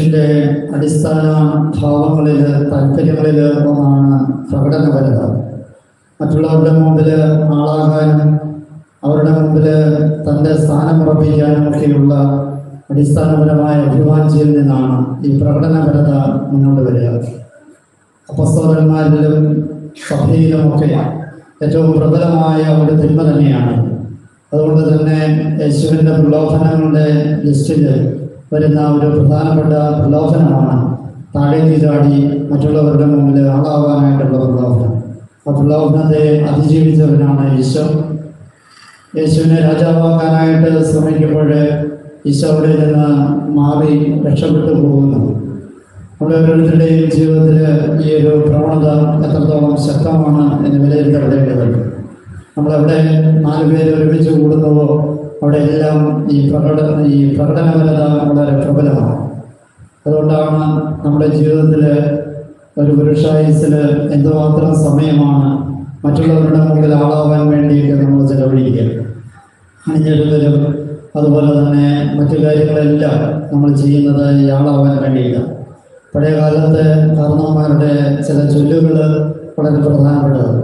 മനുഷ്യന്റെ അടിസ്ഥാന ഭാവങ്ങളിൽ താല്പര്യങ്ങളിൽ ഒന്നാണ് പ്രകടനപരത മറ്റുള്ളവരുടെ മുമ്പിൽ ആളാകാനും അവരുടെ മുമ്പിൽ തൻ്റെ സ്ഥാനം ഉറപ്പിക്കാനും ഒക്കെയുള്ള അടിസ്ഥാനപരമായ അഭിവാഞ്ചിയിൽ നിന്നാണ് ഈ പ്രകടനപരത മുന്നോട്ട് വരിക അപ്പസ്തോലന്മാരിലും സഭയിലുമൊക്കെ ഏറ്റവും പ്രബലമായ ഒരു തിന്മ തന്നെയാണ് അതുകൊണ്ട് തന്നെ യേശുവിൻ്റെ പ്രലോഭനങ്ങളുടെ ലിസ്റ്റിൽ വരുന്ന ഒരു പ്രധാനപ്പെട്ട പ്രലോഭനമാണ് താഴേക്ക് ചാടി മറ്റുള്ളവരുടെ മുമ്പിൽ ആളാവാനായിട്ടുള്ള പ്രലോഭനം ആ പ്രലോഭനത്തെ അതിജീവിച്ചവനാണ് ഈശോ യേശുവിനെ രാജാവാക്കാനായിട്ട് ശ്രമിക്കുമ്പോൾ ഈശോ അവിടെ നിന്ന് മാറി രക്ഷപ്പെട്ടു പോകുന്നു നമ്മുടെ ഓരോരുത്തരുടെയും ജീവിതത്തിൽ ഈ ഒരു പ്രവണത എത്രത്തോളം ശക്തമാണ് എന്ന് വിലയിരുത്തപ്പെടേണ്ടതുണ്ട് നമ്മളെവിടെ നാല് പേര് ഒരുമിച്ച് കൂടുന്നുവോ അവിടെ എല്ലാം ഈ പ്രകടന ഈ പ്രകടനപരത വളരെ പ്രബലമാണ് അതുകൊണ്ടാണ് നമ്മുടെ ജീവിതത്തിൽ ഒരു പുരുഷായുസിൽ എന്തുമാത്രം സമയമാണ് മറ്റുള്ളവരുടെ മുമ്പിൽ ആളാവാൻ വേണ്ടിയിട്ട് നമ്മൾ ചെലവഴിക്കുക അണിഞ്ഞെടുക്കലും അതുപോലെ തന്നെ മറ്റു കാര്യങ്ങളെല്ലാം നമ്മൾ ചെയ്യുന്നത് ഈ ആളാവാൻ വേണ്ടിയില്ല പഴയ കാലത്ത് കാരണവന്മാരുടെ ചില ചൊല്ലുകൾ വളരെ പ്രധാനപ്പെട്ടതാണ്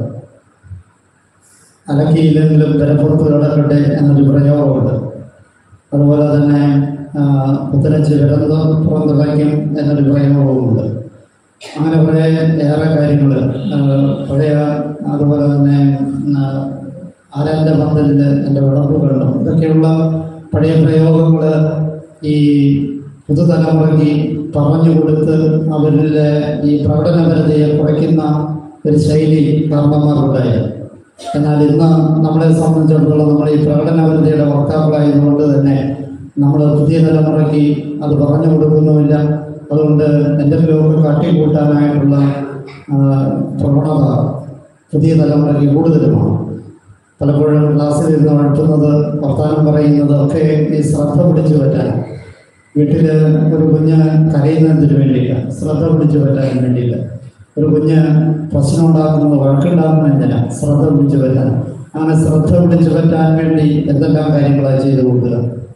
അലക്കിയില്ലെങ്കിലും പെരപ്പുറത്ത് കിടക്കട്ടെ എന്നൊരു പ്രയോഗമുണ്ട് അതുപോലെ തന്നെ ആ, പുത്തനച്ച് കിടന്നതും പുറത്തിളയ്ക്കും എന്നൊരു പ്രയോഗവുമുണ്ട് അങ്ങനെ കുറേ ഏറെ കാര്യങ്ങൾ പഴയ അതുപോലെ തന്നെ ആ, ആരാൻ്റെ പന്തലിൽ എൻ്റെ വിളമ്പുകളും ഇതൊക്കെയുള്ള പഴയ പ്രയോഗങ്ങൾ ഈ പുതുതലമുറയ്ക്ക് പറഞ്ഞു കൊടുത്ത് അവരിലെ ഈ പ്രകടനപരതയെ കുറയ്ക്കുന്ന ഒരു ശൈലി കാരണന്മാർക്കുണ്ടായി എന്നാൽ ഇന്ന് നമ്മളെ സംബന്ധിച്ചിടത്തോളം നമ്മൾ ഈ പ്രകടനപരതയുടെ വക്താക്കളായതുകൊണ്ട് തന്നെ നമ്മൾ പുതിയ തലമുറയ്ക്ക് അത് പറഞ്ഞു കൊടുക്കുന്നുമില്ല അതുകൊണ്ട് എന്തെങ്കിലുമൊക്കെ കാട്ടിക്കൂട്ടാനായിട്ടുള്ള ആ, പ്രവണത പുതിയ തലമുറയ്ക്ക് കൂടുതലുമാണ് പലപ്പോഴും ക്ലാസ്സിൽ ഇരുന്ന് വളർത്തുന്നത് വർത്തമാനം പറയുന്നത് ഒക്കെ ഈ ശ്രദ്ധ പിടിച്ചു പറ്റാൻ വീട്ടിൽ ഒരു കുഞ്ഞ് കരയുന്നതിന് വേണ്ടിയില്ല ശ്രദ്ധ പിടിച്ചു പറ്റാൻ വേണ്ടിയില്ല ഒരു കുഞ്ഞ് പ്രശ്നം ഉണ്ടാക്കുന്നത് വഴക്കുണ്ടാകുന്നതിനല്ല ശ്രദ്ധ പിടിച്ചു പറ്റാൻ അങ്ങനെ ശ്രദ്ധ പിടിച്ചു പറ്റാൻ വേണ്ടി എന്തെല്ലാം കാര്യങ്ങളാണ് ചെയ്തു കൊടുക്കുക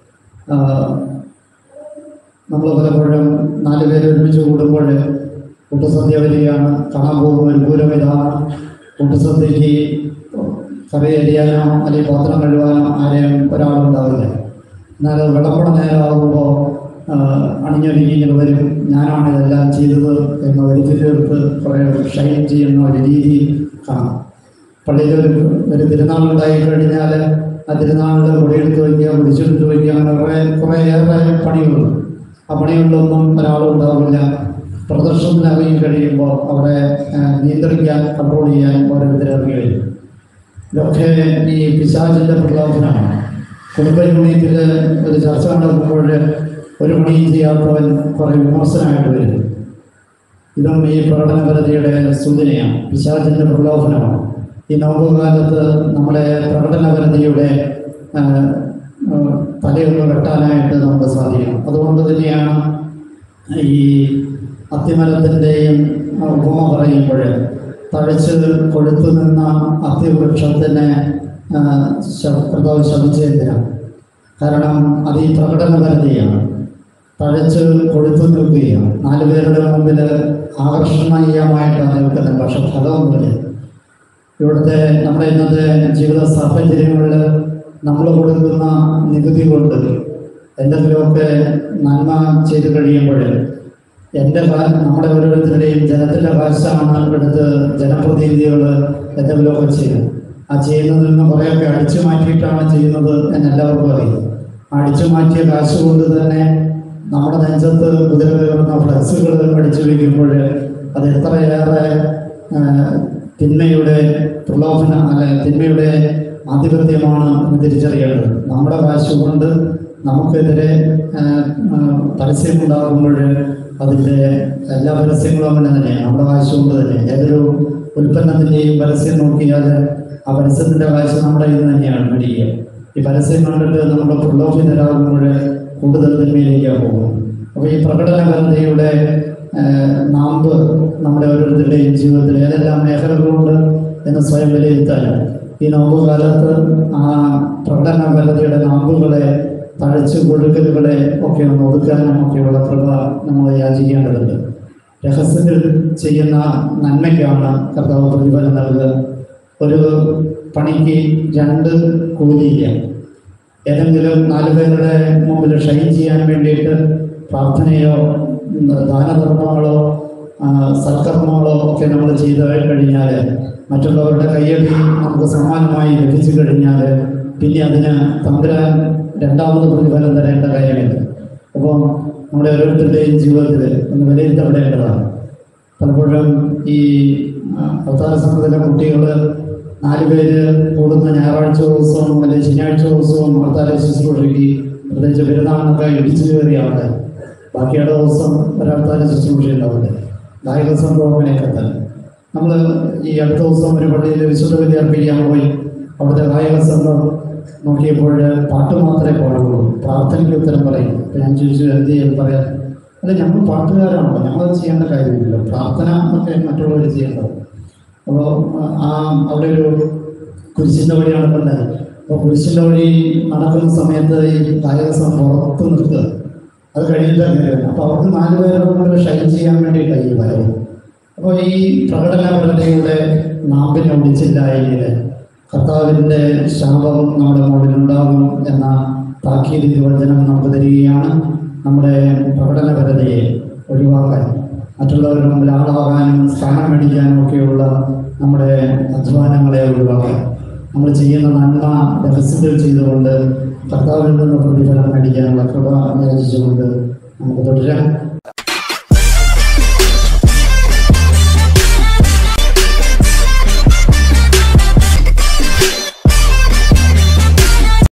നമ്മൾ പലപ്പോഴും നാല് പേര് ഒരുമിച്ച് കൂടുമ്പോൾ കൂട്ടുസദ്യ വരികയാണ് കാണാൻ പോകുന്ന ഒരു പൂരം ഇതാണ് കൂട്ടുസദ്യക്ക് കറി അരിയാനോ അല്ലെങ്കിൽ പാത്രം കഴുകാനോ ആരെയും ഒരാളുണ്ടാവില്ല എന്നാൽ വിളമ്പണ നേരമാകുമ്പോൾ അണിഞ്ഞൊരുങ്ങി ഇങ്ങനെ വരും ഞാനാണ് ഇതെല്ലാം ചെയ്തത് എന്ന് വരുത്തി തീർത്ത് കുറേ ഷൈൻ ചെയ്യുന്ന ഒരു രീതി കാണാം പള്ളിയിൽ ഒരു ഒരു തിരുനാളുണ്ടായി കഴിഞ്ഞാൽ ആ തിരുനാളിൽ പൊടിയെടുത്ത് വയ്ക്കുക പിടിച്ചെടുത്ത് വയ്ക്കുക അങ്ങനെ കുറേ കുറേ ഏറെ പണികളുണ്ട് ആ പണികളിലൊന്നും ഒരാളും ഉണ്ടാവില്ല പ്രദർശനത്തിന് ഇറങ്ങി കഴിയുമ്പോൾ അവിടെ ആ, നിയന്ത്രിക്കാൻ കൺട്രോൾ ചെയ്യാൻ ഓരോരുത്തർ ഇറങ്ങി വരും ഇതൊക്കെ ഈ പിശാചിൻ്റെ പ്രലോഭനമാണ് കുടുംബ യൂണിറ്റിൽ ഒരു ചർച്ച നടക്കുമ്പോൾ ഒരു പണിയും ചെയ്യാത്തവൻ കുറേ വിമർശനമായിട്ട് വരും ഇതും ഈ പ്രകടനപരതയുടെ സൂചനയാണ് പിശാചിൻ്റെ പ്രലോഭനമാണ് ഈ നോമ്പുകാലത്ത് നമ്മുടെ പ്രകടനപരതയുടെ ആ, ആ, തലയൊന്ന് വെട്ടാനായിട്ട് നമുക്ക് സാധിക്കും അതുകൊണ്ട് തന്നെയാണ് ഈ അത്തിമരത്തിൻ്റെയും ഉപമ പറയുമ്പോൾ തഴച്ച് കൊഴുത്തു നിന്ന അത്തിവൃക്ഷത്തിന് ആ, ശ- കർത്താവ് ശമിച്ചെന്തിനാണ് കാരണം അത് ഈ പ്രകടനപരതയാണ് തഴച്ച് കൊഴുത്തു നിൽക്കുകയാണ് നാല് പേരുടെ മുമ്പിൽ ആകർഷണീയമായിട്ടാണ് നിൽക്കുന്നത് പക്ഷെ ഫലമൊന്നുമില്ല ഇവിടുത്തെ നമ്മുടെ ഇന്നത്തെ ജീവിത സാഹചര്യങ്ങളിൽ നമ്മൾ കൊടുക്കുന്ന നികുതി കൊണ്ട് എന്തെങ്കിലുമൊക്കെ നന്മ ചെയ്തു കഴിയുമ്പോൾ എൻ്റെ കാ- നമ്മുടെ ഓരോരുത്തരുടെയും ജനത്തിൻ്റെ കാശാണ് എടുത്ത് ജനപ്രതിനിധികൾ എന്തെങ്കിലുമൊക്കെ ചെയ്യുന്നത് ആ ചെയ്യുന്നതിൽ നിന്ന് കുറേയൊക്കെ അടിച്ചു മാറ്റിയിട്ടാണ് ചെയ്യുന്നത് എന്ന് എല്ലാവർക്കും അറിയാം അടിച്ചു മാറ്റിയ കാശ് കൊണ്ട് തന്നെ നമ്മുടെ നെഞ്ചത്ത് കുതിര കയറുന്ന ഫ്ലക്സുകൾ അടിച്ചു വയ്ക്കുമ്പോൾ അത് എത്രയേറെ ആ, തിന്മയുടെ പ്രലോഭന അല്ല തിന്മയുടെ ആധിപത്യമാണ് എന്ന് തിരിച്ചറിയേണ്ടത് നമ്മുടെ കാശ് കൊണ്ട് നമുക്കെതിരെ ആ, ആ, പരസ്യമുണ്ടാകുമ്പോൾ അതിൻ്റെ എല്ലാ പരസ്യങ്ങളും അങ്ങനെ തന്നെയാണ് നമ്മുടെ കാശ് കൊണ്ട് തന്നെ ഏതൊരു ഉൽപ്പന്നത്തിൻ്റെയും പരസ്യം നോക്കിയാൽ ആ പരസ്യത്തിൻ്റെ കാശ് നമ്മുടെ കയ്യിൽ നിന്ന് തന്നെയാണ് മേടിക്കുക ഈ പരസ്യം കണ്ടിട്ട് നമ്മൾ പ്രലോഭിതരാകുമ്പോൾ കൂടുതൽ തിന്മയിലേക്കാണ് പോകും അപ്പോൾ ഈ പ്രകടനപരതയുടെ ഏഹ്, നാമ്പ് നമ്മുടെ ഓരോരുത്തരുടെയും ജീവിതത്തിൽ ഏതെല്ലാം മേഖലകളുണ്ട് എന്ന് സ്വയം വിലയിരുത്താൻ ഈ നോമ്പ് കാലത്ത് ആ പ്രകടനപരതയുടെ നാമ്പുകളെ തഴച്ചു കൊടുക്കലുകളെ ഒക്കെ ഒന്ന് ഒതുക്കാനും ഒക്കെയുള്ള കൃപ നമ്മൾ യാചിക്കേണ്ടതുണ്ട് രഹസ്യത്തിൽ ചെയ്യുന്ന നന്മയ്ക്കാണ് കർത്താവ് പ്രതിഫലം നൽകുക ഒരു പണിക്ക് രണ്ട് കൂലിയില്ല ഏതെങ്കിലും നാല് പേരുടെ മുമ്പിൽ ഷൈൻ ചെയ്യാൻ വേണ്ടിയിട്ട് പ്രാർത്ഥനയോ ഉം, ദാനധർമ്മങ്ങളോ ആ, സൽക്കർമ്മങ്ങളോ ഒക്കെ നമ്മൾ ചെയ്ത് കഴിഞ്ഞാൽ മറ്റുള്ളവരുടെ കയ്യടി നമുക്ക് സമ്മാനമായി ലഭിച്ചു കഴിഞ്ഞാൽ പിന്നെ അതിന് തമ്പുരാൻ രണ്ടാമത് പ്രതിഫലം തരേണ്ട കാര്യമില്ല അപ്പോൾ നമ്മുടെ ഓരോരുത്തരുടെയും ജീവിതത്തിൽ ഒന്ന് വിലയിരുത്തപ്പെടേണ്ടതാണ് പലപ്പോഴും ഈ ആ, അവതാര സംഘത്തിലെ കുട്ടികൾ നാല് പേര് കൂടുന്ന ഞായറാഴ്ച ദിവസവും അല്ലെങ്കിൽ ശനിയാഴ്ച ദിവസവും അവതാര ശുശ്രൂഷയ്ക്ക് പ്രത്യേകിച്ച് പെരുന്നാളിനൊക്കെ ഇടിച്ചു കയറിയാണ് ബാക്കിയുള്ള ദിവസം ഒരവതാര ശുശ്രൂഷ ഉണ്ടാവില്ല ഗായക സംഭവം അങ്ങനെയൊക്കെ തന്നെ നമ്മൾ ഈ അടുത്ത ദിവസം ഒരു പള്ളിയിൽ വിശുദ്ധ ബലി അർപ്പിക്കാൻ പോയി അവിടുത്തെ ഗായക സംഘം നോക്കിയപ്പോൾ പാട്ട് മാത്രമേ പാടുള്ളൂ പ്രാർത്ഥനയ്ക്ക് ഉത്തരം പറയും അപ്പൊ ഞാൻ ചോദിച്ചു എന്ത് ചെയ്യും പറയാം അല്ല ഞങ്ങൾ പാട്ടുകാരാണല്ലോ ഞങ്ങളത് ചെയ്യേണ്ട കാര്യമില്ലല്ലോ പ്രാർത്ഥന ഒക്കെ മറ്റുള്ളവർ ചെയ്യേണ്ടത് അപ്പോൾ ആ അവിടെ ഒരു കുരിശിൻ്റെ വഴി നടക്കുന്നത് അപ്പോൾ കുരിശിൻ്റെ വഴി നടക്കുന്ന സമയത്ത് ഈ ഗായക സംഘം പുറത്ത് നിർത്തുക അത് കഴിഞ്ഞിട്ട് അങ്ങനെ അപ്പോൾ അവർക്ക് നാല് പേരോട് ഷൈൻ ചെയ്യാൻ വേണ്ടിയിട്ടാണ് ഈ വരവ് അപ്പോൾ ഈ പ്രകടനപരതയുടെ നാമ്പിനെ ഒടിച്ചില്ല എങ്കിൽ കർത്താവിൻ്റെ ശാപം നമ്മുടെ മുകളിലുണ്ടാകും എന്ന താക്കീത് വചനം നമുക്ക് തരികയാണ് നമ്മുടെ പ്രകടനപരതയെ ഒഴിവാക്കാൻ മറ്റുള്ളവരുടെ മുമ്പിൽ ആളാകാനും സ്ഥാനം മേടിക്കാനും ഒക്കെയുള്ള നമ്മുടെ അധ്വാനങ്ങളെ ഒഴിവാക്കാൻ നമ്മൾ ചെയ്യുന്ന നന്മ രഹസ്യത്തിൽ ചെയ്തുകൊണ്ട് കർത്താവിൽ നിന്ന് പ്രതിഫലം മേടിക്കാനുള്ള കൃപ യാചിച്ചുകൊണ്ട് നമുക്ക് തുടരാം